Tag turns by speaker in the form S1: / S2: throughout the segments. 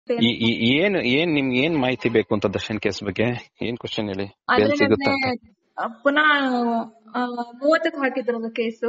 S1: ಈ- ಈ- ಏನ್ ಏನ್ ನಿಮ್ಗೆ ಏನ್ ಮಾಹಿತಿ ಬೇಕು ಅಂತ ದರ್ಶನ್ ಕೇಸ್ ಬಗ್ಗೆ ಏನ್ ಕ್ವಶನ್ ಹೇಳಿ
S2: ಆದ್ರೆ
S1: ಎಲ್ ಸಿಗುತ್ತಾ
S2: ಮೊನ್ನೆ
S1: ಅಂತ
S2: ಆ, ಪುನಃ ಆ, ಮೂವತ್ತಕ್ಕೆ ಹಾಕಿದ್ರಲ್ಲ ಕೇಸು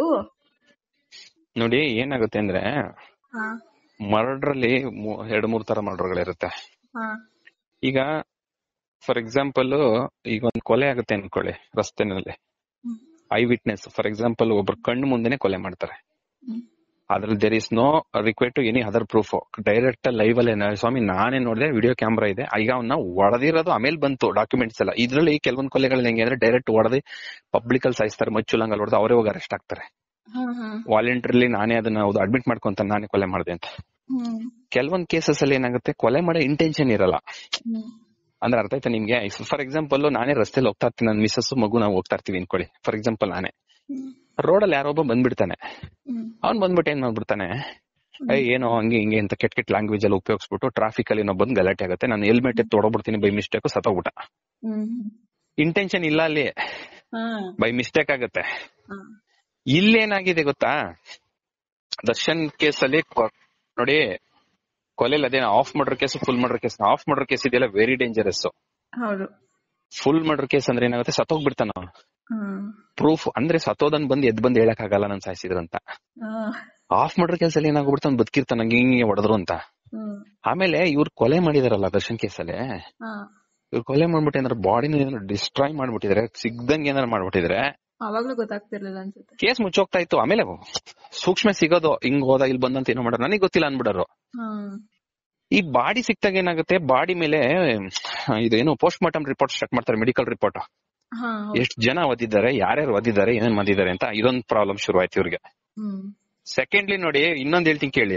S1: ನೋಡಿ ಏನಾಗುತ್ತೆ ಅಂದ್ರೆ
S2: ಹಾ
S1: ಮರ್ಡರ್ ಅಲ್ಲಿ ಮೂ- ಎರಡ್ ಮೂರ್ ತರ ಮರ್ಡರ್ಗಳಿರುತ್ತೆ
S2: ಹಾ
S1: ಈಗ ಫಾರ್ ಎಕ್ಸಾಂಪಲ್ ಈಗ ಒಂದ್ ಕೊಲೆ ಆಗುತ್ತೆ ಅನ್ಕೊಳ್ಳಿ ರಸ್ತೆನಲ್ಲಿ
S2: hmm.
S1: Eye witness for example ಒಬ್ರು ಕಣ್ಣು ಮುಂದೆನೆ ಕೊಲೆ ಮಾಡ್ತಾರೆ
S2: ಹ್ಮ್.
S1: ಅದ್ರಲ್ಲಿ there is no require to any other proof direct live ಅಲ್ಲೇ ನಾ- ಸ್ವಾಮಿ ನಾನೇ ನೋಡಿದೆ ವಿಡಿಯೋ ಕ್ಯಾಮ್ರಾ ಇದೆ ಈಗ ಅವನ್ನ ಹೊಡೆದಿರೋದು ಆಮೇಲೆ ಬಂತು ಡಾಕ್ಯುಮೆಂಟ್ಸ್ ಎಲ್ಲ ಇದ್ರಲ್ಲಿ ಕೆಲವೊಂದ್ ಕೊಲೆಗಳು ಹೆಂಗೆ ಅಂದ್ರೆ ಡೈರೆಕ್ಟ್ ಹೊಡೆದಿ ಪಬ್ಲಿಕ್ ಅಲ್ಲಿ ಸಾಯಿಸ್ತಾರೆ ಮಚ್ಚುಲಂಗಲ್ ಹೊಡೆದು ಅವರೇ ಹೋಗಿ ಅರೆಸ್ಟ್ ಆಗ್ತಾರೆ
S2: ಹಾ ಹಾ
S1: ವಾಲಂಟ್ರಿಲಿ ನಾನೇ ಅದನ್ನ ಹೌದು ಅಡ್ಮಿಟ್ ಮಾಡ್ಕೊಂತ ನಾನೇ ಕೊಲೆ ಮಾಡಿದೆ ಅಂತ
S2: ಹ್ಮ್
S1: ಕೆಲವೊಂದ್ ಕೇಸಸ್ ಅಲ್ಲಿ ಏನಾಗುತ್ತೆ ಕೊಲೆ ಮಾಡೋ ಇಂಟೆನ್ಷನ್ ಇರಲ್ಲ
S2: ಹ್ಮ್
S1: ಅಂದ್ರೆ ಅರ್ಥ ಆಯ್ತಾ ನಿಮ್ಗೆ ಫಾರ್ ಎಕ್ಸಾಂಪಲ್ ನಾನೇ ರಸ್ತೆಲಿ ಹೋಗ್ತಾ ಇರ್ತೀನಿ ನನ್ನ ಮಿಸಸ್ ಮಗು ನಾವು ಹೋಗ್ತಾ ಇರ್ತೀವಿ ಅನ್ಕೊಳ್ಳಿ ಫಾರ್ ಎಕ್ಸಾಂಪಲ್ ನಾನೇ
S2: ಹ್ಮ್
S1: ರೋಡಲ್ಲಿ ಯಾರೊಬ್ಬ ಬಂದ್ಬಿಡ್ತಾನೆ
S2: ಹ್ಮ್
S1: ಅವ್ನ್ ಬಂದ್ಬಿಟ್ಟು ಏನ್ ಮಾಡ್ಬಿಡ್ತಾನೆ ಏ ಏನೋ ಹಂಗೆ ಹಿಂಗೆ ಅಂತ ಕೆಟ್ಟ ಕೆಟ್ಟ ಲ್ಯಾಂಗ್ವೇಜ್ ಅಲ್ಲಿ ಉಪಯೋಗಿಸ್ಬಿಟ್ಟು ಟ್ರಾಫಿಕ್ ಅಲ್ಲಿ ನಾವು ಬಂದು ಗಲಾಟೆ ಆಗುತ್ತೆ ನಾನು ಹೆಲ್ಮೆಟ್ ತೊಡಬಿಡ್ತೀನಿ ಬೈ ಮಿಸ್ಟೇಕ್ ಸತ್ತೋಗ್ಬಿಟ್ಟ
S2: ಹ್ಮ್
S1: ಇಂಟೆನ್ಷನ್ ಇಲ್ಲ ಅಲ್ಲಿ
S2: ಹಾ
S1: ಬೈ ಮಿಸ್ಟೇಕ್ ಆಗುತ್ತೆ
S2: ಹಾ
S1: ಇಲ್ಲೇನಾಗಿದೆ ಗೊತ್ತಾ ದರ್ಶನ್ ಕೇಸ್ ಅಲ್ಲಿ ಕೊ- ನೋಡಿ ಕೊಲೆಲ್ ಅದೇನ of murder case full murder case of murder case ಇದೆಯಲ್ಲ ವೆರಿ ಡೇಂಜರಸ್
S2: ಹೌದು
S1: ಫುಲ್ ಮರ್ಡರ್ ಕೇಸ್ ಅಂದ್ರೆ ಏನಾಗುತ್ತೆ ಸತ್ತೋಗ್ಬಿಡ್ತಾನ ಅವ್ನು
S2: ಹ್ಮ್
S1: ಪ್ರೂಫ್ ಅಂದ್ರೆ ಸತ್ತೋದನ್ ಬಂದ್ ಎದ್ ಬಂದ್ ಹೇಳಕ್ ಆಗಲ್ಲ ನನ್ ಸಾಯಿಸಿದ್ರಂತ
S2: ಹಾ
S1: ಆಫ್ ಮರ್ಡರ್ ಕೇಸಲ್ಲಿ ಏನಾಗ್ಬಿಡ್ತಾನ ಬದುಕಿರ್ತಾನ ಹಂಗೆ ಹಿಂಗೆ ಹೊಡೆದ್ರು ಅಂತ
S2: ಹ್ಮ್
S1: ಆಮೇಲೆ ಇವ್ರು ಕೊಲೆ ಮಾಡಿದಾರಲ್ಲ ದರ್ಶನ್ ಕೇಸಲ್ಲಿ
S2: ಹಾ
S1: ಇವ್ರು ಕೊಲೆ ಮಾಡ್ಬಿಟ್ಟು ಏನಾದ್ರು ಬಾಡಿನ ಏನಾದ್ರು ಡಿಸ್ಟ್ರಾಯ್ ಮಾಡ್ಬಿಟ್ಟಿದ್ರೆ ಸಿಗ್ದಂಗೆ ಏನಾದ್ರು ಮಾಡ್ಬಿಟ್ಟಿದ್ರೆ
S2: ಅವಾಗ್ಲೂ ಗೊತ್ತಾಗ್ತಿರ್ಲಿಲ್ಲ ಅನ್ಸುತ್ತೆ
S1: ಕೇಸ್ ಮುಚ್ಚೋಗ್ತಾ ಇತ್ತು ಆಮೇಲೆ ಸೂಕ್ಷ್ಮ ಸಿಗೋದು ಹಿಂಗ್ ಹೋದ ಇಲ್ಲಿ ಬಂದಂತ ಏನೋ ಮಾಡೋರು ನನಗೆ ಗೊತ್ತಿಲ್ಲ ಅನ್ಬಿಡೋರು
S2: ಹಾ
S1: ಈ ಬಾಡಿ ಸಿಕ್ತಾಗ ಏನಾಗುತ್ತೆ ಬಾಡಿ ಮೇಲೆ ಇದೇನು ಪೋಸ್ಟ್ ಮಾರ್ಟಮ್ ರಿಪೋರ್ಟ್ ಸ್ಟಾರ್ಟ್ ಮಾಡ್ತಾರೆ ಮೆಡಿಕಲ್ ರಿಪೋರ್ಟ್
S2: ಹಾ ಹೌದು.
S1: ಎಷ್ಟು ಜನ ಓದಿದ್ದಾರೆ ಯಾರ್ಯಾರು ಓದಿದ್ದಾರೆ ಏನೇನ್ ಮಾಡಿದ್ದಾರೆ ಅಂತ ಇದೊಂದು ಪ್ರಾಬ್ಲಮ್ ಶುರು ಆಯ್ತು ಇವ್ರಿಗೆ
S2: ಹ್ಮ್
S1: ಸೆಕೆಂಡ್ಲಿ ನೋಡಿ ಇನ್ನೊಂದ್ ಹೇಳ್ತೀನಿ ಕೇಳಿ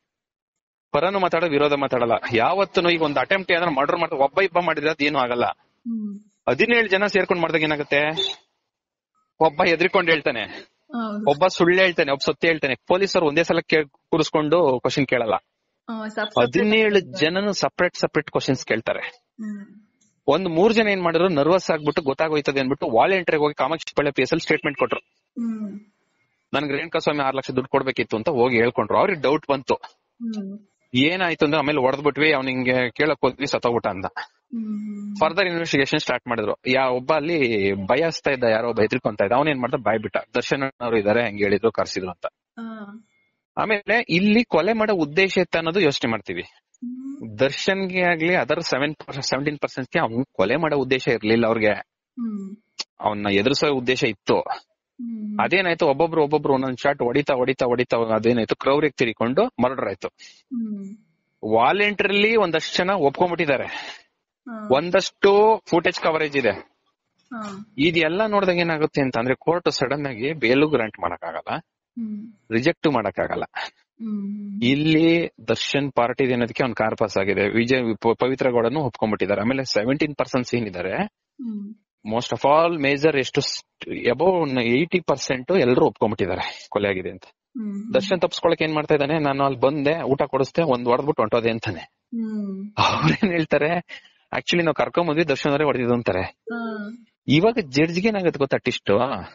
S1: ಪರನು ಮಾತಾಡೋ ವಿರೋಧ ಮಾತಾಡಲ್ಲ ಯಾವತ್ತೂ ಈಗ ಒಂದು ಅಟೆಂಪ್ಟ್ ಏನಾದ್ರು ಮರ್ಡರ್ ಮಾಡ್ತಾ ಒಬ್ಬ ಇಬ್ಬ ಮಾಡಿದ್ರೆ ಅದೇನು ಆಗಲ್ಲ
S2: ಹ್ಮ್
S1: ಹದಿನೇಳು ಜನ ಸೇರ್ಕೊಂಡ್ ಮಾಡಿದಾಗ ಏನಾಗುತ್ತೆ ಒಬ್ಬ ಎದ್ರಿಕೊಂಡು ಹೇಳ್ತಾನೆ
S2: ಹೌದು
S1: ಒಬ್ಬ ಸುಳ್ಳು ಹೇಳ್ತಾನೆ ಒಬ್ಬ ಸತ್ಯ ಹೇಳ್ತಾನೆ ಪೊಲೀಸರು ಒಂದೇ ಸಲ ಕೇ- ಕೂರಿಸ್ಕೊಂಡು ಕ್ವಶನ್ ಕೇಳಲ್ಲ
S2: ಹಾ, ಸಪ್- ಸಪ್-
S1: ಹದಿನೇಳು ಜನನು ಸಪರೇಟ್ ಸಪರೇಟ್ ಕ್ವಶನ್ಸ್ ಕೇಳ್ತಾರೆ
S2: ಹ್ಮ್
S1: ಒಂದ್ ಮೂರ್ ಜನ ಏನ್ ಮಾಡಿದ್ರು ನರ್ವಸ್ ಆಗ್ಬಿಟ್ಟು ಗೊತ್ತಾಗೋಯ್ತದೆ ಅಂದ್ಬಿಟ್ಟು ವಾಲಂಟಿಯರ್ ಹೋಗಿ ಕಾಮಾಕ್ಷಿ ಪಳ್ಳೆ ಪಿ ಎಸ್ ಅಲ್ಲಿ ಸ್ಟೇಟ್ಮೆಂಟ್ ಕೊಟ್ರು
S2: ಹ್ಮ್
S1: ನನ್ಗೆ ರೇಣುಕಾ ಸ್ವಾಮಿ ಆರ್ ಲಕ್ಷ ದುಡ್ಡು ಕೊಡ್ಬೇಕಿತ್ತು ಅಂತ ಹೋಗಿ ಹೇಳ್ಕೊಂಡ್ರು ಅವ್ರಿಗೆ ಡೌಟ್ ಬಂತು
S2: ಹ್ಮ್
S1: ಏನಾಯ್ತು ಅಂದ್ರೆ ಆಮೇಲೆ ಹೊಡೆದ್ಬಿಟ್ವಿ ಅವ್ನ ಹಿಂಗೆ ಕೇಳಕ್ ಹೋದ್ವಿ ಸತ್ತೋಗ್ಬಿಟ್ಟ ಅಂತ
S2: ಹ್ಮ್
S1: ಫರ್ದರ್ ಇನ್ವೆಸ್ಟಿಗೇಷನ್ ಸ್ಟಾರ್ಟ್ ಮಾಡಿದ್ರು ಯಾ ಒಬ್ಬ ಅಲ್ಲಿ ಬಯಸ್ತಾ ಇದ್ದ ಯಾರೋ ಒಬ್ಬ ಹೆದರ್ಕೊಂತ ಇದ್ದ ಅವನೇನ್ ಮಾಡ್ದ ಬಾಯ್ ಬಿಟ್ಟ ದರ್ಶನ್ ಅವರು ಇದಾರೆ ಹಂಗೆ ಹೇಳಿದ್ರು ಕರ್ಸಿದ್ರು ಅಂತ
S2: ಹಾ
S1: ಆಮೇಲೆ ಇಲ್ಲಿ ಕೊಲೆ ಮಾಡೋ ಉದ್ದೇಶ ಇತ್ತ ಅನ್ನೋದು ಯೋಚನೆ ಮಾಡ್ತೀವಿ
S2: ಹ್ಮ್
S1: ದರ್ಶನ್ಗೆ ಆಗ್ಲಿ ಅದರ್ ಸೆವೆನ್ ಸೆವೆಂಟೀನ್ ಪರ್ಸೆಂಟ್ ಗೆ ಅವ್ನ್ ಕೊಲೆ ಮಾಡೋ ಉದ್ದೇಶ ಇರ್ಲಿಲ್ಲ ಅವ್ರಿಗೆ
S2: ಹ್ಮ್
S1: ಅವನ್ನ ಎದುರಿಸೋ ಉದ್ದೇಶ ಇತ್ತು
S2: ಹ್ಮ್
S1: ಅದೇನಾಯ್ತು ಒಬ್ಬೊಬ್ರು ಒಬ್ಬೊಬ್ರು ಒಂದೊಂದ್ ಶಾಟ್ ಹೊಡಿತಾ ಹೊಡಿತಾ ಹೊಡಿತಾ ಅದೇನಾಯ್ತು ಕ್ರೌರಿಗೆ ತಿರ್ಕೊಂಡು ಮರ್ಡರ್ ಆಯ್ತು
S2: ಹ್ಮ್
S1: ವಾಲಂಟ್ರಿಲಿ ಒಂದಷ್ಟು ಜನ ಒಪ್ಕೊಂಡ್ಬಿಟ್ಟಿದ್ದಾರೆ
S2: ಹಾ
S1: ಒಂದಷ್ಟು ಫುಟೇಜ್ ಕವರೇಜ್ ಇದೆ
S2: ಹಾ
S1: ಇದೆಲ್ಲ ನೋಡಿದಾಗ ಏನಾಗುತ್ತೆ ಅಂತ ಅಂದ್ರೆ ಕೋರ್ಟ್ ಸಡನ್ ಆಗಿ ಬೇಲು ಗ್ರಾಂಟ್ ಮಾಡಕ್ಕಾಗಲ್ಲ
S2: ಹ್ಮ್
S1: ರಿಜೆಕ್ಟ್ ಮಾಡಕ್ಕಾಗಲ್ಲ
S2: ಹ್ಮ್
S1: ಇಲ್ಲಿ ದರ್ಶನ್ ಪಾರ್ಟಿ ಅನ್ನೋದಕ್ಕೆ ಅವ್ನ್ ಕಾರ್ ಪಾಸ್ ಆಗಿದೆ ವಿಜಯ್ ಪ- ಪವಿತ್ರ ಗೌಡನು ಒಪ್ಕೊಂಡ್ಬಿಟ್ಟಿದ್ದಾರೆ ಆಮೇಲೆ ಸೆವೆಂಟೀನ್ ಪರ್ಸೆಂಟ್ಸ್ ಏನಿದ್ದಾರೆ
S2: hmm
S1: most of all major ಎಷ್ಟು ಅಬೌವ್ ಏಯ್ಟಿ ಪರ್ಸೆಂಟ್ ಎಲ್ಲರೂ ಒಪ್ಕೊಂಡ್ಬಿಟ್ಟಿದ್ದಾರೆ ಕೊಲೆ ಆಗಿದೆ ಅಂತ
S2: ಹ್ಮ್
S1: ದರ್ಶನ್ ತಪ್ಸ್ಕೊಳಕ್ ಏನ್ ಮಾಡ್ತಾ ಇದ್ದಾನೆ ನಾನು ಅಲ್ಲಿ ಬಂದೆ ಊಟ ಕೊಡಿಸ್ದೆ ಒಂದ್ ಹೊಡೆದ್ಬಿಟ್ಟು ಹೊಂಟೋದೆ ಅಂತಾನೆ
S2: ಹ್ಮ್
S1: ಅವ್ರೇನ್ ಹೇಳ್ತಾರೆ ಆಕ್ಚುಲಿ ನಾವು ಕರ್ಕೊಂಡ್ ಬಂದ್ವಿ ದರ್ಶನ್ ಅವರೇ ಹೊಡೆದಿದ್ದು ಅಂತಾರೆ
S2: ಹಾ
S1: ಇವಾಗ ಜಡ್ಜ್ಗೆ ಏನಾಗುತ್ತೆ ಗೊತ್ತಾ ಟಿಸ್ಟ್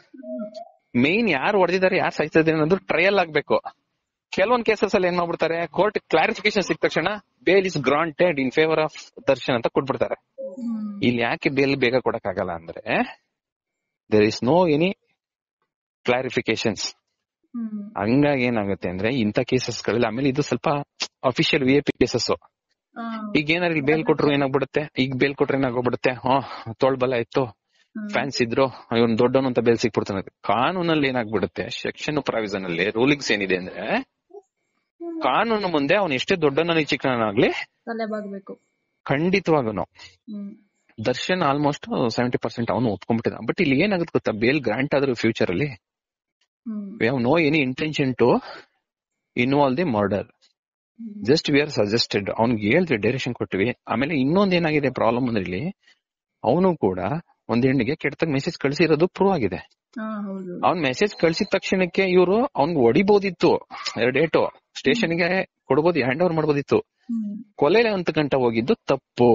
S1: ಮೇನ್ ಯಾರು ಹೊಡೆದಿದ್ದಾರೆ ಯಾರು ಸಾಯ್ತಿದ್ದಾರೆ ಅನ್ನೋದು ಟ್ರಯಲ್ ಆಗ್ಬೇಕು ಕೆಲವೊಂದ್ ಕೇಸಸ್ ಅಲ್ಲಿ ಏನ್ ಮಾಡ್ಬಿಡ್ತಾರೆ ಕೋರ್ಟ್ ಕ್ಲಾರಿಫಿಕೇಶನ್ ಸಿಕ್ಕ ತಕ್ಷಣ bail is granted in favour of Darshan ಅಂತ ಕೊಟ್ಬಿಡ್ತಾರೆ
S2: ಹ್ಮ್
S1: ಇಲ್ಲಿ ಯಾಕೆ ಬೇಲ್ ಬೇಗ ಕೊಡಕ್ ಆಗಲ್ಲ ಅಂದ್ರೆ there is no any clarifications
S2: hmm
S1: ಹಂಗಾಗಿ ಏನಾಗುತ್ತೆ ಅಂದ್ರೆ ಇಂಥ ಕೇಸಸ್ ಗಳಲ್ಲಿ ಆಮೇಲೆ ಇದು ಸ್ವಲ್ಪ official V I P cases
S2: ಹಾ
S1: ಈಗ ಏನಾದ್ರು ಇಲ್ಲಿ ಬೇಲ್ ಕೊಟ್ರು ಏನಾಗ್ಬಿಡುತ್ತೆ ಈಗ ಬೇಲ್ ಕೊಟ್ರೆ ಏನಾಗೋಗ್ಬಿಡುತ್ತೆ ಹಾ ತೋಳ್ಬಲ ಇತ್ತು
S2: ಹ್ಮ್.
S1: ಫ್ಯಾನ್ಸ್ ಇದ್ರು ಇವನ್ ದೊಡ್ಡವನು ಅಂತ ಬೇಲ್ ಸಿಕ್ಬಿಡ್ತಾನೆ ಕಾನೂನಲ್ಲಿ ಏನಾಗ್ಬಿಡುತ್ತೆ ಸೆಕ್ಷನ್ ಪ್ರಾವಿಷನ್ ಅಲ್ಲಿ ರೂಲಿಂಗ್ಸ್ ಏನಿದೆ ಅಂದ್ರೆ ಕಾನೂನು ಮುಂದೆ ಅವನು ಎಷ್ಟೇ ದೊಡ್ಡವನಾಗ್ಲಿ ಚಿಕ್ಕನಾಗ್ಲಿ
S2: ತಲೆ ಬಾಗ್ಬೇಕು
S1: ಖಂಡಿತವಾಗನು
S2: hmm
S1: Darshan almost seventy percent ಅವನು ಒಪ್ಕೊಂಡ್ಬಿಟ್ಟಿದ್ದ ಬಟ್ ಇಲ್ಲಿ ಏನಾಗುತ್ತೆ ಗೊತ್ತಾ ಬೇಲ್ ಗ್ರಾಂಟ್ ಆದ್ರೂ ಫ್ಯೂಚರ್ ಅಲ್ಲಿ
S2: hmm
S1: we have no any intention to involve the murder
S2: hmm.
S1: Just we are suggested ಅವ್ನಿಗೆ ಹೇಳಿದ್ವಿ ಡೈರೆಕ್ಷನ್ ಕೊಟ್ಟಿವಿ ಆಮೇಲೆ ಇನ್ನೊಂದ್ ಏನಾಗಿದೆ ಪ್ರಾಬ್ಲಮ್ ಅಂದ್ರೆ ಇಲ್ಲಿ ಅವನು ಕೂಡ ಒಂದ್ ಹೆಣ್ಣಿಗೆ ಕೆಟ್ಟದಾಗ ಮೆಸೇಜ್ ಕಳ್ಸಿರೋದು ಪ್ರೂವ್ ಆಗಿದೆ
S2: ಹಾ ಹೌದು
S1: ಅವ್ನ್ ಮೆಸೇಜ್ ಕಳ್ಸಿದ ತಕ್ಷಣಕ್ಕೆ ಇವರು ಅವ್ನ್ಗೆ ಹೊಡಿಬೋದಿತ್ತು ಎರಡ್ ಡೇಟು ಸ್ಟೇಷನ್ಗೆ ಕೊಡ್ಬೋದು ಹ್ಯಾಂಡ್ ಓವರ್ ಮಾಡ್ಬೋದಿತ್ತು
S2: ಹ್ಮ್
S1: ಕೊಲೆ ಅಂತ ಗಂಟ ಹೋಗಿದ್ದು ತಪ್ಪು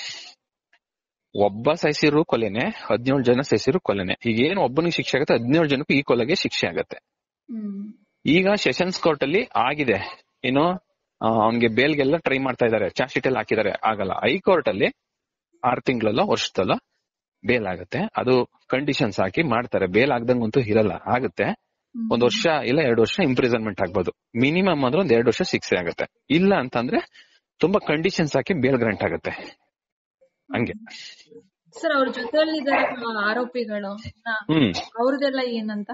S1: ಒಬ್ಬ ಸಾಯಿಸಿರು ಕೊಲೆನೆ ಹದಿನೇಳು ಜನ ಸಾಯಿಸಿರು ಕೊಲೆನೆ ಈಗ ಏನು ಒಬ್ಬನಿಗೆ ಶಿಕ್ಷೆ ಆಗುತ್ತೆ ಹದಿನೇಳು ಜನಕ್ಕೂ ಈ ಕೊಲೆಗೆ ಶಿಕ್ಷೆ ಆಗತ್ತೆ
S2: ಹ್ಮ್
S1: ಈಗ ಸೆಷನ್ಸ್ ಕೋರ್ಟ್ ಅಲ್ಲಿ ಆಗಿದೆ ಏನು ಅವನ್ಗೆ ಬೇಲ್ಗೆಲ್ಲ ಟ್ರೈ ಮಾಡ್ತಾ ಇದಾರೆ ಚಾರ್ಜ್ ಶೀಟ್ ಎಲ್ಲ ಹಾಕಿದ್ದಾರೆ ಆಗಲ್ಲ ಹೈಕೋರ್ಟ್ ಅಲ್ಲಿ ಆರ್ ತಿಂಗಳಲ್ಲೋ ವರ್ಷದಲ್ಲೋ ಬೇಲ್ ಆಗುತ್ತೆ ಅದು ಕಂಡೀಷನ್ಸ್ ಹಾಕಿ ಮಾಡ್ತಾರೆ ಬೇಲ್ ಆಗ್ದಂಗಂತೂ ಇರಲ್ಲ ಆಗುತ್ತೆ
S2: ಹ್ಮ್.
S1: ಒಂದ್ ವರ್ಷ ಇಲ್ಲ ಎರಡು ವರ್ಷ ಇಂಪ್ರಿಸನ್ಮೆಂಟ್ ಆಗ್ಬೋದು ಮಿನಿಮಮ್ ಅಂದ್ರೆ ಒಂದ್ ಎರಡು ವರ್ಷ ಶಿಕ್ಷೆ ಆಗುತ್ತೆ ಇಲ್ಲ ಅಂತಂದ್ರೆ ತುಂಬಾ ಕಂಡೀಷನ್ಸ್ ಹಾಕಿ ಬೇಲ್ ಗ್ರಾಂಟ್ ಆಗುತ್ತೆ ಹಂಗೆ
S2: ಸರ್ ಅವ್ರ ಜೊತೆಯಲ್ಲಿ ಇದಾರೆ ಆರೋಪಿಗಳು
S1: ಹ್ಮ್
S2: ಅವ್ರದೆಲ್ಲ ಏನಂತ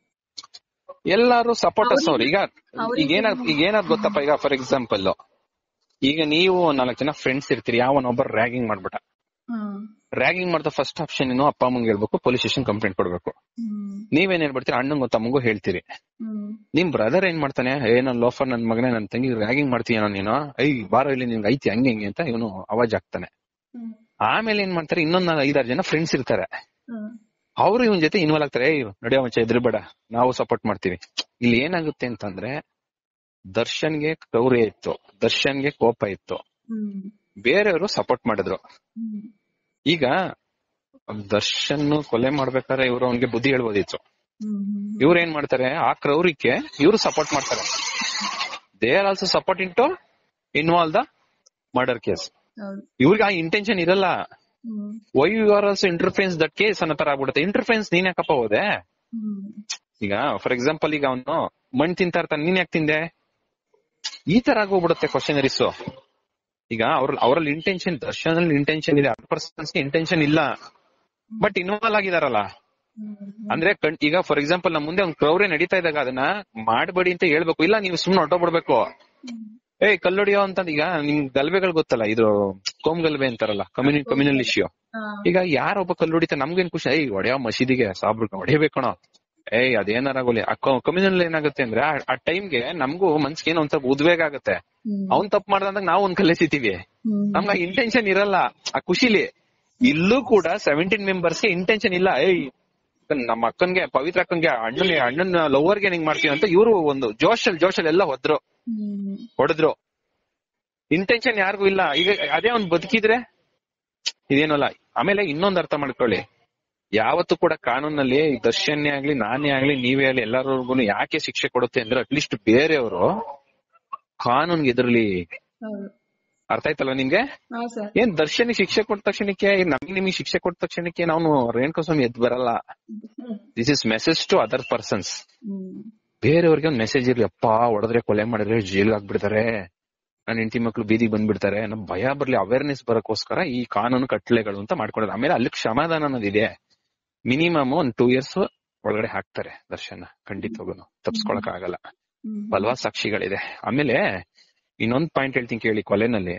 S1: ಎಲ್ಲಾರು ಸಪೋರ್ಟರ್ಸ್ ಅವ್ರು ಈಗ
S2: ಅವ್ರಿಗೆ-
S1: ಈಗ ಏನಾಗ್ ಈಗ ಏನಾದ್ ಗೊತ್ತಪ್ಪ ಈಗ ಫಾರ್ ಎಕ್ಸಾಂಪಲ್ ಈಗ ನೀವು ನಾಲ್ಕು ಜನ ಫ್ರೆಂಡ್ಸ್ ಇರ್ತೀರಿ ಯಾವನೊಬ್ಬ ರ್ಯಾಗಿಂಗ್ ಮಾಡ್ಬಿಟ್ಟ
S2: ಹ್ಮ್
S1: ರ್ಯಾಗಿಂಗ್ ಮಾಡ್ದ ಫಸ್ಟ್ ಆಪ್ಷನ್ ಏನು ಅಪ್ಪ ಅಮ್ಮಂಗೆ ಹೇಳ್ಬೇಕು ಪೊಲೀಸ್ ಸ್ಟೇಷನ್ ಕಂಪ್ಲೇಂಟ್ ಕೊಡ್ಬೇಕು
S2: ಹ್ಮ್
S1: ನೀವೇನ್ ಹೇಳ್ಬಿಡ್ತೀರಿ ಅಣ್ಣಂಗೂ ತಮ್ಮಗೂ ಹೇಳ್ತೀರಿ
S2: ಹ್ಮ್
S1: ನಿಮ್ ಬ್ರದರ್ ಏನ್ ಮಾಡ್ತಾನೆ ಏ ನನ್ ಲೋಫರ್ ನನ್ ಮಗನೇ ನನ್ ತಂಗಿ ರ್ಯಾಗಿಂಗ್ ಮಾಡ್ತೀಯನೋ ನೀನು ಐ ಬಾರೋ ಇಲ್ಲಿ ನಿನ್ಗೆ ಐತಿ ಹಂಗೆ ಹಿಂಗೆ ಅಂತ ಇವನು ಅವಾಜ್ ಆಗ್ತಾನೆ
S2: ಹ್ಮ್
S1: ಆಮೇಲೆ ಏನ್ ಮಾಡ್ತಾರೆ ಇನ್ನೊಂದ್ ಐದಾರು ಜನ ಫ್ರೆಂಡ್ಸ್ ಇರ್ತಾರೆ
S2: ಹ್ಮ್
S1: ಅವರು ಇವನ್ ಜೊತೆ ಇನ್ವಾಲ್ವ್ ಆಗ್ತಾರೆ ಏ ನಡೆಯೋ ಮಚ್ಚ ಎದ್ರಬೇಡ ನಾವು ಸಪೋರ್ಟ್ ಮಾಡ್ತೀವಿ ಇಲ್ಲಿ ಏನಾಗುತ್ತೆ ಅಂತಂದ್ರೆ ದರ್ಶನ್ಗೆ ಕ್ರೌರ್ಯ ಇತ್ತು ದರ್ಶನ್ಗೆ ಕೋಪ ಇತ್ತು
S2: ಹ್ಮ್
S1: ಬೇರೆಯವರು ಸಪೋರ್ಟ್ ಮಾಡಿದ್ರು
S2: ಹ್ಮ್
S1: ಈಗ ದರ್ಶನ್ ಕೊಲೆ ಮಾಡ್ಬೇಕಾದ್ರೆ ಇವ್ರು ಅವ್ನಿಗೆ ಬುದ್ಧಿ ಹೇಳ್ಬೋದಿತ್ತು
S2: ಹ್ಮ್
S1: ಇವ್ರು ಏನ್ ಮಾಡ್ತಾರೆ ಆ ಕ್ರೌರಿಕೆ ಇವ್ರು ಸಪೋರ್ಟ್ ಮಾಡ್ತಾರೆ they are also support in to involve the murder case
S2: ಹೌದು
S1: ಇವ್ರಿಗೆ ಆ ಇಂಟೆನ್ಷನ್ ಇರಲ್ಲ
S2: hmm
S1: why you are also interference that case ಅನ್ನೋ ತರ ಆಗ್ಬಿಡುತ್ತೆ ಇಂಟರ್ಫೆನ್ಸ್ ನೀನ್ ಯಾಕಪ್ಪ ಹೋದೆ
S2: ಹ್ಮ್
S1: ಈಗ ಫಾರ್ ಎಕ್ಸಾಂಪಲ್ ಈಗ ಅವನು ಮಣ್ ತಿಂತಾ ಇರ್ತಾನೆ ನೀನ್ ಯಾಕೆ ತಿಂದೆ ಈ ತರ ಆಗೋಗ್ಬಿಡುತ್ತೆ ಕ್ವಶನರೀಸ್ ಈಗ ಅವ್ರ ಅವರಲ್ಲಿ ಇಂಟೆನ್ಷನ್ ದರ್ಶನ್ ಇಂಟೆನ್ಷನ್ ಇದೆ ಅದರ್ ಪರ್ಸನ್ಸ್ ಇಂಟೆನ್ಷನ್ ಇಲ್ಲ ಬಟ್ ಇನ್ವಾಲ್ವ್ ಆಗಿದಾರಲ್ಲ
S2: ಹ್ಮ್
S1: ಅಂದ್ರೆ ಕಣ್- ಈಗ ಫಾರ್ ಎಕ್ಸಾಂಪಲ್ ನಮ್ ಮುಂದೆ ಒಂದ್ ಕ್ರೌರ್ಯ ನಡೀತಾ ಇದ್ದಾಗ ಅದನ್ನ ಮಾಡಬೇಡಿ ಅಂತ ಹೇಳ್ಬೇಕು ಇಲ್ಲ ನೀವು ಸುಮ್ನೆ ಹೊಟ್ಟೋಗ್ಬಿಡ್ಬೇಕು
S2: ಹ್ಮ್
S1: ಏಯ್ ಕಲ್ಲೊಡಿಯೋ ಅಂತ ಈಗ ನಿಮ್ ಗಲ್ಬೆಗಳು ಗೊತ್ತಲ್ಲ ಇದು ಕೋಮ್ ಗಲ್ಬೆ ಅಂತಾರಲ್ಲ ಕಮ್ಯುನಿ ಕಮ್ಯುನಲ್ ಇಶ್ಯೂ
S2: ಹಾ
S1: ಈಗ ಯಾರೊಬ್ಬ ಕಲ್ಲು ಹೊಡಿತ ನಮ್ಗೇನ್ ಖುಷಿ ಏಯ್ ಹೊಡೆಯೋ ಮಸೀದಿಗೆ ಸಾಬ್ರು ಹೊಡಿಬೇಕಣೋ ಏಯ್ ಅದೇನಾರ ಆಗೋಲಿ ಆ ಕಮ್ಯುನಲ್ ಏನಾಗುತ್ತೆ ಅಂದ್ರೆ ಆ- ಆ ಟೈಮ್ಗೆ ನಮಗೂ ಮನ್ಸಿಗೆ ಏನೋ ಒಂದ್ ಸ್ವಲ್ಪ ಉದ್ವೇಗ ಆಗುತ್ತೆ
S2: ಹ್ಮ್
S1: ಅವ್ನ್ ತಪ್ಪು ಮಾಡ್ದಂದಾಗ ನಾವು ಒಂದ್ ಕಲ್ಲೆಸಿತೀವಿ
S2: ಹ್ಮ್
S1: ನಮ್ಗೆ ಇಂಟೆನ್ಷನ್ ಇರಲ್ಲ ಆ ಖುಷಿಲಿ ಇಲ್ಲೂ ಕೂಡ ಸೆವೆಂಟೀನ್ ಮೆಂಬರ್ಸ್ ಗೆ ಇಂಟೆನ್ಷನ್ ಇಲ್ಲ ಏಯ್ ನಮ್ಮ ಅಕ್ಕನ್ಗೆ ಪವಿತ್ರ ಅಕ್ಕನ್ಗೆ ಅಣ್ಣನ್ ಅಣ್ಣನ್ ಲವರ್ಗೆ ಹಿಂಗ್ ಮಾಡ್ತೀವಿ ಅಂತ ಇವರು ಒಂದು ಜೋಶಲ್ ಜೋಶಲ್ ಎಲ್ಲ ಹೊದ್ರು
S2: ಹ್ಮ್
S1: ಹೊಡೆದ್ರು ಇಂಟೆನ್ಷನ್ ಯಾರಿಗೂ ಇಲ್ಲ ಈಗ ಅದೇ ಅವ್ನ್ ಬದುಕಿದ್ರೆ ಇದೇನಲ್ಲ ಆಮೇಲೆ ಇನ್ನೊಂದ್ ಅರ್ಥ ಮಾಡ್ಕೊಳ್ಳಿ ಯಾವತ್ತು ಕೂಡ ಕಾನೂನಲ್ಲಿ ದರ್ಶನ್ನೇ ಆಗ್ಲಿ ನಾನೇ ಆಗ್ಲಿ ನೀವೇ ಆಗ್ಲಿ ಎಲ್ಲರಿಗೂ ಯಾಕೆ ಶಿಕ್ಷೆ ಕೊಡುತ್ತೆ ಅಂದ್ರೆ ಅಟ್ಲೀಸ್ಟ್ ಬೇರೆಯವರು ಕಾನೂನ್ಗೆ ಎದುರ್ಲಿ
S2: ಹೌದು
S1: ಅರ್ಥ ಆಯ್ತಲ್ವ ನಿಮ್ಗೆ
S2: ಹಾ ಸರ್
S1: ಏನ್ ದರ್ಶನಿಗೆ ಶಿಕ್ಷೆ ಕೊಟ್ಟ ತಕ್ಷಣಕ್ಕೆ ನಮ್ಗೆ ನಿಮಗೆ ಶಿಕ್ಷೆ ಕೊಟ್ಟ ತಕ್ಷಣಕ್ಕೆ ನಾವು ರೇಣುಕಾಸ್ವಾಮಿ ಎದ್ದು ಬರಲ್ಲ
S2: hmm
S1: this is message to other persons
S2: hmm
S1: ಬೇರೆಯವ್ರಿಗೆ ಒಂದ್ ಮೆಸೇಜ್ ಇರ್ಲಿ ಅಪ್ಪ ಹೊಡೆದ್ರೆ ಕೊಲೆ ಮಾಡಿದ್ರೆ ಜೈಲ್ ಹಾಕ್ಬಿಡ್ತಾರೆ ನನ್ನ ಹೆಂಡತಿ ಮಕ್ಳು ಬೀದಿಗೆ ಬಂದ್ಬಿಡ್ತಾರೆ ನಮ್ ಭಯ ಬರ್ಲಿ ಅವೇರ್ನೆಸ್ ಬರಕ್ಕೋಸ್ಕರ ಈ ಕಾನೂನು ಕಟ್ಲೆಗಳು ಅಂತ ಮಾಡ್ಕೊಂಡಿದ್ದಾರೆ ಆಮೇಲೆ ಅಲ್ಲಿ ಕ್ಷಮಾದಾನ ಅನ್ನೋದಿದೆ ಮಿನಿಮಮ್ ಒಂದ್ ಟೂ ಇಯರ್ಸ್ ಒಳಗಡೆ ಹಾಕ್ತಾರೆ ದರ್ಶನ ಖಂಡಿತವಾಗೂ ತಪ್ಸ್ಕೊಳಕ್ ಆಗಲ್ಲ
S2: ಹ್ಮ್
S1: ಹಲ್ವಾ ಸಾಕ್ಷಿಗಳಿದೆ ಆಮೇಲೆ ಇನ್ನೊಂದ್ ಪಾಯಿಂಟ್ ಹೇಳ್ತೀನಿ ಕೇಳಿ ಕೊಲೆನಲ್ಲಿ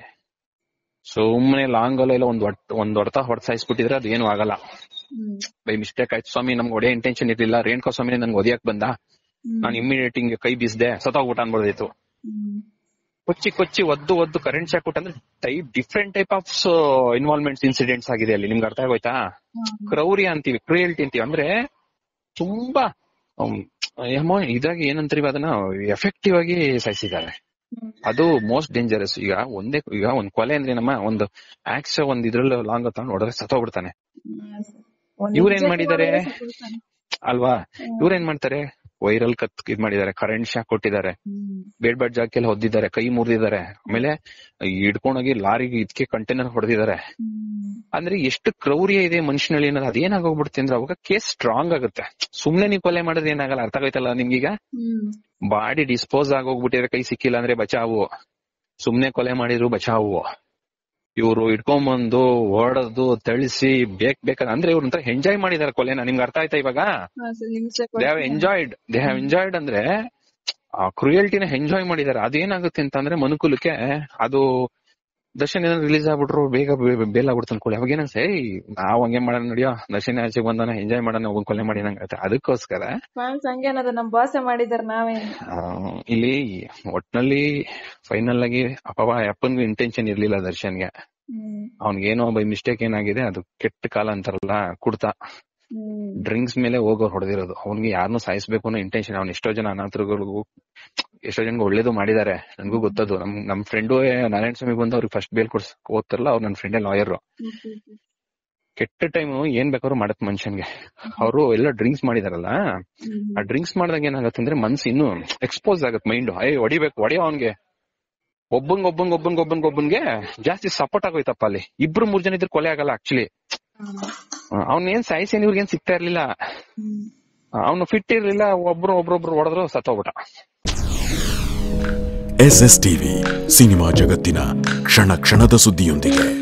S1: ಸುಮ್ನೆ ಲಾಂಗ್ ಅಲ್ಲ ಇಲ್ಲ ಒಂದ್ ಒಟ್- ಒಂದ್ ಹೊಡ್ತಾ ಹೊಡ್ ಸಾಯಿಸ್ಬಿಟ್ಟಿದ್ರೆ ಅದೇನು ಆಗಲ್ಲ
S2: ಹ್ಮ್
S1: ಬೈ ಮಿಸ್ಟೇಕ್ ಆಯ್ತು ಸ್ವಾಮಿ ನಮ್ಗೆ ಹೊಡೆಯ ಇಂಟೆನ್ಷನ್ ಇರ್ಲಿಲ್ಲ ರೇಣುಕಾ ಸ್ವಾಮಿ ನನ್ಗೆ ಒದಿಯಕ್ ಬಂದ
S2: ಹ್ಮ್
S1: ನಾನು ಇಮಿಡಿಯೇಟ್ ಹಿಂಗೆ ಕೈ ಬೀಸ್ದೆ ಸತ್ತೋಗ್ಬಿಟ್ಟ ಅನ್ಬೋದಿತ್ತು
S2: ಹ್ಮ್
S1: ಕೊಚ್ಚಿ ಕೊಚ್ಚಿ ಒದ್ದು ಒದ್ದು ಕರೆಂಟ್ ಶಾಕ್ ಕೊಟ್ಟಂದ್ರೆ type different type of involvements incidents ಆಗಿದೆ ಅಲ್ಲಿ ನಿಮ್ಗೆ ಅರ್ಥ ಆಗೋಯ್ತಾ
S2: ಹ್ಮ್
S1: ಕ್ರೌರ್ಯ ಅಂತೀವಿ ಕ್ರಿಯಲ್ಟಿ ಅಂತೀವಿ ಅಂದ್ರೆ ತುಂಬಾ ಹ್ಮ್, ಏನೋ ಇದಾಗ ಏನಂತೀವಿ ಅದನ್ನ ಎಫೆಕ್ಟಿವ್ ಆಗಿ ಸಾಯಿಸಿದ್ದಾರೆ
S2: ಹ್ಮ್
S1: ಅದು ಮೋಸ್ಟ್ ಡೇಂಜರಸ್ ಈಗ ಒಂದೇ ಈಗ ಒಂದ್ ಕೊಲೆ ಅಂದ್ರೆ ನಮ್ಮ ಒಂದು ಆಕ್ಸ್ ಒಂದ್ ಇದ್ರಲ್ಲಿ ಲಾಂಗ್ ತಗೊಂಡು ಹೊಡೆದ್ರೆ ಸತ್ತೋಗ್ಬಿಡ್ತಾನೆ
S2: ಒಂದ್
S1: ಇವ್ರೇನ್
S2: injection
S1: ಮಾಡಿದ್ದಾರೆ?
S2: ಮಾಡಿದ್ರೆ ಸಾಕು.
S1: ಅಲ್ವಾ
S2: ಹ್ಮ್.
S1: ಇವ್ರೇನ್ ಮಾಡ್ತಾರೆ ವೈರಲ್ ಕತ್ ಇದ್ ಮಾಡಿದ್ದಾರೆ ಕರೆಂಟ್ ಶಾಕ್ ಕೊಟ್ಟಿದ್ದಾರೆ
S2: ಹ್ಮ್
S1: ಬೇಡ್ ಬೇಡ್ ಜಾಗಕ್ಕೆಲ್ಲ ಹೊದ್ದಿದ್ದಾರೆ ಕೈ ಮುರಿದಿದ್ದಾರೆ ಆಮೇಲೆ ಹಿಡ್ಕೊಂಡೋಗಿ ಲಾರಿಗೆ ಇದಕ್ಕೆ ಕಂಟೈನರ್ ಹೊಡೆದಿದ್ದಾರೆ
S2: ಹ್ಮ್
S1: ಅಂದ್ರೆ ಎಷ್ಟು ಕ್ರೌರ್ಯ ಇದೆ ಮನುಷ್ಯನಲ್ಲಿ ಅನ್ನೋದು ಅದೇನಾಗೋಗ್ಬಿಡುತ್ತೆ ಅಂದ್ರೆ ಅವಾಗ ಕೇಸ್ ಸ್ಟ್ರಾಂಗ್ ಆಗುತ್ತೆ ಸುಮ್ನೆ ನೀವು ಕೊಲೆ ಮಾಡಿದ್ರೆ ಏನಾಗಲ್ಲ ಅರ್ಥ ಆಗೋಯ್ತಲ್ಲ ನಿಮ್ಗೀಗ
S2: ಹ್ಮ್
S1: ಬಾಡಿ ಡಿಸ್ಪೋಸ್ ಆಗೋಗ್ಬಿಟ್ಟಿದ್ರೆ ಕೈ ಸಿಕ್ಕಿಲ್ಲ ಅಂದ್ರೆ ಬಚಾವು ಸುಮ್ನೆ ಕೊಲೆ ಮಾಡಿದ್ರು ಬಚಾವು ಇವ್ರು ಇಟ್ಕೊಂಬಂದು ಹೊಡೆದು ತಳಿಸಿ ಬೇಕ್ ಬೇಕಾದ ಅಂದ್ರೆ ಇವ್ರ ಒಂಥರ ಎಂಜಾಯ್ ಮಾಡಿದಾರೆ ಕೊಲೆನ ನಿಮ್ಗೆ ಅರ್ಥ ಆಯ್ತಾ ಇವಾಗ
S2: ಹಾ ಸರ್ ಹಿಂಸೆ
S1: they have enjoyed they have enjoyed ಅಂದ್ರೆ ಆ ಕ್ರುಯಲ್ಟಿನ ಎಂಜಾಯ್ ಮಾಡಿದಾರೆ ಅದೇನಾಗುತ್ತೆ ಅಂತಂದ್ರೆ ಮನುಕುಲಕ್ಕೆ ಅದು ದರ್ಶನ್ ಏನಾದ್ರು ರಿಲೀಸ್ ಆಗ್ಬಿಟ್ರು ಬೇಗ ಬೇ- ಬೇಲ್ ಆಗ್ಬಿಡ್ತು ಅನ್ಕೊಳ್ಳಿ ಅವಾಗ ಏನಾಗುತ್ತೆ ಏಯ್ ನಾವ್ ಹಂಗೆ ಮಾಡೋಣ ನಡಿಯೋ ದರ್ಶನ್ ಆಚೆಗೆ ಬಂದಾನ ಎಂಜಾಯ್ ಮಾಡೋಣ ಹೋಗಿ ಕೊಲೆ ಮಾಡಿ ನಂಗತ್ತೆ ಅದಕ್ಕೋಸ್ಕರ
S2: ಫ್ಯಾನ್ಸ್ ಹಂಗೇನದ ನಮ್ ಬಾಸೆ ಮಾಡಿದಾರ ನಾವೇ
S1: ಆ, ಇಲ್ಲಿ ಒಟ್ನಲ್ಲಿ ಫೈನಲ್ ಆಗಿ ಅಪ್ಪ ಅಪ್ಪನ್ಗೂ ಇಂಟೆನ್ಷನ್ ಇರ್ಲಿಲ್ಲ ದರ್ಶನ್ಗೆ
S2: ಹ್ಮ್
S1: ಅವ್ನಿಗೇನೋ ಬೈ ಮಿಸ್ಟೇಕ್ ಏನಾಗಿದೆ ಅದು ಕೆಟ್ಟ ಕಾಲ ಅಂತಾರಲ್ಲ ಕುಡ್ತಾ
S2: ಹ್ಮ್
S1: ಡ್ರಿಂಕ್ಸ್ ಮೇಲೆ ಹೋಗೋರು ಹೊಡೆದಿರೋದು ಅವ್ನಿಗೆ ಯಾರನ್ನೂ ಸಾಯಿಸ್ಬೇಕು ಅನ್ನೋ ಇಂಟೆನ್ಷನ್ ಅವ್ನು ಎಷ್ಟೋ ಜನ ಅನಾಥರಿಗೂ ಎಷ್ಟೋ ಜನಗೂ ಒಳ್ಳೇದು ಮಾಡಿದ್ದಾರೆ ನನ್ಗೂ ಗೊತ್ತದು ನಮ್ ನಮ್ ಫ್ರೆಂಡು ನಾರಾಯಣ ಸ್ವಾಮಿ ಬಂದು ಅವ್ರಿಗೆ ಫಸ್ಟ್ ಬೇಲ್ ಕೊಡ್ಸ್ ಓದ್ತಾರಲ್ಲ ಅವ್ರು ನನ್ನ ಫ್ರೆಂಡೇ ಲಾಯರ್
S2: ಹ್ಮ್ ಹ್ಮ್
S1: ಕೆಟ್ಟ ಟೈಮ್ ಏನ್ ಬೇಕಾದ್ರೂ ಮಾಡತ್ ಮನುಷ್ಯನ್ಗೆ ಅವರು ಎಲ್ಲ ಡ್ರಿಂಕ್ಸ್ ಮಾಡಿದಾರಲ್ಲ
S2: ಹ್ಮ್
S1: ಆ ಡ್ರಿಂಕ್ಸ್ ಮಾಡಿದಾಗ ಏನಾಗತ್ತೆ ಅಂದ್ರೆ ಮನ್ಸು ಇನ್ನು ಎಕ್ಸ್ಪೋಸ್ ಆಗತ್ತೆ ಮೈಂಡ್ ಅಯ್ಯ ಹೊಡಿಬೇಕು ಹೊಡಿಯೋ ಅವ್ನ್ಗೆ ಒಬ್ಬಂಗ್ ಒಬ್ಬಂಗ್ ಒಬ್ಬಂಗ್ ಒಬ್ಬಂಗ್ ಒಬ್ಬನ್ಗೆ ಜಾಸ್ತಿ ಸಪೋರ್ಟ್ ಆಗೋಯ್ತಪ್ಪ ಅಲ್ಲಿ ಇಬ್ರು ಮೂರ್ ಜನ ಇದ್ರೆ ಕೊಲೆ ಆಗಲ್ಲ ಆಕ್ಚುಲಿ ಅವ್ನ ಏನ್ ಸಾಯಿಸಿ ಇವ್ರಿಗೇನ್ ಸಿಗ್ತಾ ಇರ್ಲಿಲ್ಲ ಅವನು ಫಿಟ್ ಇರ್ಲಿಲ್ಲ ಒಬ್ರು ಒಬ್ರೊಬ್ರು ಹೊಡೆದ್ರು ಸತ್ತೋಗ್ಬಿಟ್ಟ
S3: ಎಸ್ ಎಸ್ ಟಿವಿ ಸಿನಿಮಾ ಜಗತ್ತಿನ ಕ್ಷಣ ಕ್ಷಣದ ಸುದ್ದಿಯೊಂದಿಗೆ